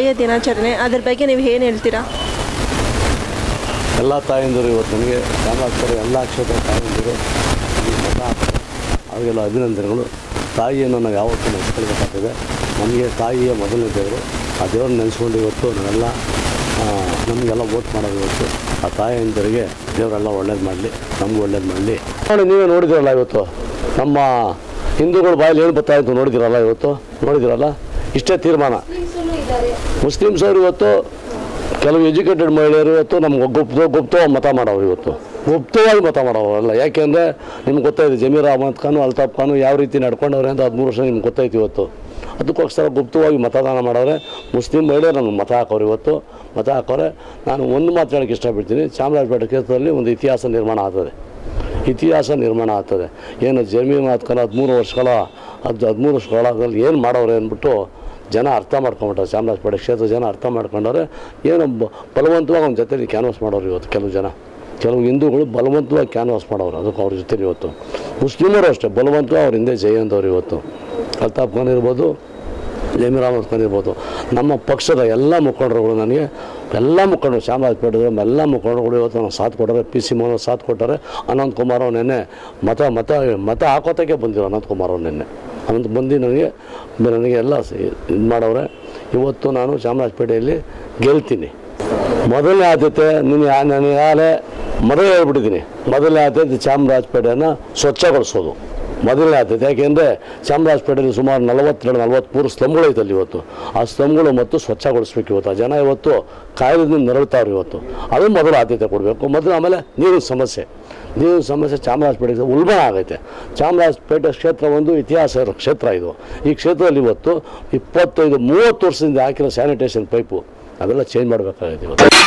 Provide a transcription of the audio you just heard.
ತಾಯಿಯ ದಿನಾಚರಣೆ ಅದ್ರ ಬಗ್ಗೆ ನೀವು ಏನು ಹೇಳ್ತೀರಾ ಎಲ್ಲ ತಾಯಂದಿರು ಇವತ್ತು ನನಗೆ ಚಾಮರಾಜಪುರ ಎಲ್ಲ ಕ್ಷೇತ್ರ ತಾಯಂದಿರು ಈ ಮತ ಹಾಕ್ತಾರೆ. ಅವರಿಗೆಲ್ಲ ಅಭಿನಂದನೆಗಳು ತಾಯಿಯನ್ನು ನಾವು ಯಾವತ್ತೂ ನೆನೆಸ್ಕೊಳ್ಬೇಕಾಗ್ತದೆ ನಮಗೆ ತಾಯಿಯ ಮೊದಲನೇ ದೇವರು ಆ ದೇವ್ರನ್ನ ನೆನೆಸ್ಕೊಂಡು ಇವತ್ತು ನಾವೆಲ್ಲ ಆ, ನಮಗೆಲ್ಲ ವೋಟ್ ಮಾಡೋದು ಇವತ್ತು ಆ ತಾಯಂದಿರಿಗೆ ದೇವರೆಲ್ಲ ಒಳ್ಳೇದು ಮಾಡಲಿ ನಮಗೂ ಒಳ್ಳೇದು ಮಾಡಲಿ ನೋಡಿ ನೀವೇ ನೋಡಿದಿರಲ್ಲ ಇವತ್ತು ನಮ್ಮ ಹಿಂದೂಗಳ ಬಾಯಲ್ಲಿ ಏನು ಬರ್ತಾಯಿತ್ತು ನೋಡಿದಿರಲ್ಲ ಇವತ್ತು ನೋಡಿದಿರಲ್ಲ ಇಷ್ಟೇ ತೀರ್ಮಾನ ಮುಸ್ಲಿಮ್ಸ್ ಅವರು ಇವತ್ತು ಕೆಲವು ಎಜುಕೇಟೆಡ್ ಮಹಿಳೆಯರು ಇವತ್ತು ನಮ್ಗೆ ಗುಪ್ತ ಗುಪ್ತವಾಗಿ ಮತ ಮಾಡೋರು ಇವತ್ತು ಗುಪ್ತವಾಗಿ ಮತ ಮಾಡೋರಲ್ಲ ಯಾಕೆಂದರೆ ನಿಮ್ಗೆ ಗೊತ್ತಾಯ್ತು ಜಮೀರ್ ಅಹಮದ್ ಖಾನು ಅಲ್ತಾಫ್ ಖಾನು ಯಾವ ರೀತಿ ನಡ್ಕೊಂಡವ್ರೆ ಅಂತ ಹದಿಮೂರು ವರ್ಷ ನಿಮ್ಗೆ ಗೊತ್ತಾಯ್ತು ಇವತ್ತು ಅದಕ್ಕೋಸ್ಕರ ಗುಪ್ತವಾಗಿ ಮತದಾನ ಮಾಡೋರೆ ಮುಸ್ಲಿಂ ಮಹಿಳೆಯರು ನಮ್ಗೆ ಮತ ಹಾಕೋರು ಇವತ್ತು ಮತ ಹಾಕೋರೆ ನಾನು ಒಂದು ಮಾತು ಹೇಳೋಕ್ಕೆ ಇಷ್ಟಪಡ್ತೀನಿ ಚಾಮರಾಜಪೇಟೆ ಕ್ಷೇತ್ರದಲ್ಲಿ ಒಂದು ಇತಿಹಾಸ ನಿರ್ಮಾಣ ಆಗ್ತದೆ ಇತಿಹಾಸ ನಿರ್ಮಾಣ ಆಗ್ತದೆ ಏನು ಜಮೀರ್ ಅಹಮದ್ ಖಾನ್ ಹದಿಮೂರು ವರ್ಷಗಳ ಹದ್ ಹದಿಮೂರು ವರ್ಷಗಳಲ್ಲಿ ಏನು ಮಾಡೋರೆ ಅಂದ್ಬಿಟ್ಟು ಜನ ಅರ್ಥ ಮಾಡ್ಕೊಂಬಿಟ್ಟಾರೆ ಚಾಮರಾಜಪೇಟೆ ಕ್ಷೇತ್ರ ಜನ ಅರ್ಥ ಮಾಡ್ಕೊಂಡವ್ರೆ ಏನು ಬ- ಬಲವಂತವಾಗಿ ಅವ್ನ ಜೊತೆಲಿ ಕ್ಯಾನ್ವಾಸ್ ಮಾಡೋರು ಇವತ್ತು ಕೆಲವು ಜನ ಕೆಲವು ಹಿಂದೂಗಳು ಬಲವಂತವಾಗಿ ಕ್ಯಾನ್ವಾಸ್ ಮಾಡೋರು ಅದಕ್ಕೆ ಅವ್ರ ಜೊತೆಲಿ ಇವತ್ತು ಮುಸ್ಲಿಮರು ಅಷ್ಟೇ ಬಲವಂತವಾಗಿ ಅವ್ರ ಹಿಂದೆ ಜಯಂತವ್ರು ಇವತ್ತು ಅಲ್ತಾಫ್ ಖಾನ್ ಇರ್ಬೋದು ಜಮೀರ್ ಅಹಮದ್ ಖಾನ್ ಇರ್ಬೋದು ನಮ್ಮ ಪಕ್ಷದ ಎಲ್ಲ ಮುಖಂಡರುಗಳು ನನಗೆ ಎಲ್ಲ ಮುಖಂಡರು ಚಾಮರಾಜಪೇಟೆ ಎಲ್ಲ ಮುಖಂಡರುಗಳು ಇವತ್ತು ನನಗೆ ಸಾಥ್ ಕೊಟ್ಟರೆ ಪಿ ಸಿ ಮೋಹನ್ ಸಾಥ್ ಕೊಟ್ಟರೆ ಅನಂತ್ ಕುಮಾರ್ ಅವ್ರು ನೆನ್ನೆ ಮತ ಮತ ಮತ ಹಾಕೋತಕ್ಕೆ ಬಂದಿರೋ ಅನಂತ್ ಕುಮಾರ್ ಅವ್ರು ನೆನ್ನೆ ಅನಂತ್ ಬಂದು ನನಗೆ ನನಗೆ ಎಲ್ಲ ಇದು ಮಾಡವ್ರೆ ಇವತ್ತು ನಾನು ಚಾಮರಾಜಪೇಟೆಯಲ್ಲಿ ಗೆಲ್ತೀನಿ ಮೊದಲನೇ ಆದ್ಯತೆ ನೀನು ಯಾ- ನಾನು ಯಾರೇ ಮೊದಲೇ ಹೇಳ್ಬಿಟ್ಟಿದ್ದೀನಿ ಮೊದಲನೇ ಆದ್ಯತೆ ಚಾಮರಾಜಪೇಟೆಯನ್ನು ಸ್ವಚ್ಛಗೊಳಿಸೋದು ಮೊದಲನೇ ಆದ್ಯತೆ ಯಾಕೆಂದರೆ ಚಾಮರಾಜಪೇಟೆಯಲ್ಲಿ ಸುಮಾರು ನಲವತ್ತೆರಡು ನಲವತ್ತ್ಮೂರು ಸ್ತಂಭಗಳೈತಲ್ಲಿ ಇವತ್ತು ಆ ಸ್ತಂಭಗಳು ಮತ್ತು ಸ್ವಚ್ಛಗೊಳಿಸ್ಬೇಕು ಇವತ್ತು ಆ ಜನ ಇವತ್ತು ಕಾಯಿಲೆದಿಂದ ನರಳ್ತಾವ್ರು ಇವತ್ತು ಅದು ಮೊದಲು ಆದ್ಯತೆ ಕೊಡಬೇಕು ಮೊದಲು ಆಮೇಲೆ ನೀರಿನ ಸಮಸ್ಯೆ ನೀರಿನ ಸಮಸ್ಯೆ ಚಾಮರಾಜಪೇಟೆಗೆ ಉಲ್ಬಣ ಆಗೈತೆ ಚಾಮರಾಜಪೇಟೆ ಕ್ಷೇತ್ರ ಒಂದು ಇತಿಹಾಸ ಇರೋ ಕ್ಷೇತ್ರ ಇದು ಈ ಕ್ಷೇತ್ರದಲ್ಲಿ ಇವತ್ತು ಇಪ್ಪತ್ತೈದು ಮೂವತ್ತು ವರ್ಷದಿಂದ ಹಾಕಿರೋ ಸ್ಯಾನಿಟೇಷನ್ ಪೈಪು ಅವೆಲ್ಲ ಚೇಂಜ್ ಮಾಡಬೇಕಾಗೈತೆ ಇವತ್ತು